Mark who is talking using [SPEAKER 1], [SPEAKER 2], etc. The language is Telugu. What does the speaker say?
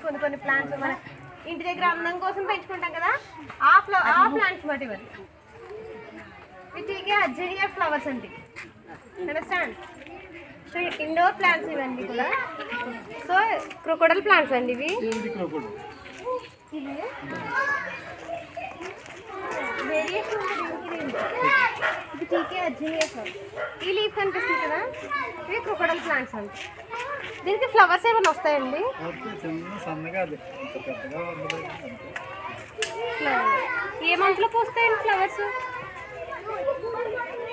[SPEAKER 1] కొన్ని కొన్ని ప్లాంట్స్ మన ఇంటి దగ్గర అందం కోసం పెంచుకుంటాం కదా ఆ ఫ్ల ఆ ప్లాంట్స్ బట్టి ఇవన్నీ వీటికి అర్జెనియా ఫ్లవర్స్ అండి అండర్స్టాండ్ సో ఇండోర్ ప్లాంట్స్ ఇవన్నీ కూడా సో క్రొకోడల్ ప్లాంట్స్ అండి ఇవి
[SPEAKER 2] ఇది క్రోకోడ్
[SPEAKER 1] ఇది వేరియేషన్ ఉంది దీనికి దీనికి. ఇది టీకే అర్జునియా ఫ్లవర్ ఈ లీఫ్ కనిపిస్తుంది కదా ఇవి క్రొకోడల్ ప్లాంట్స్ అండి దీనికి ఫ్లవర్స్ ఏమైనా వస్తాయండి
[SPEAKER 2] అయితే చిన్న సన్నగా అది ఇంత పెద్దగా ఉండదు అంతే.
[SPEAKER 1] ఫ్లవర్ ఏ మంత్లో పూస్తాయండి ఫ్లవర్స్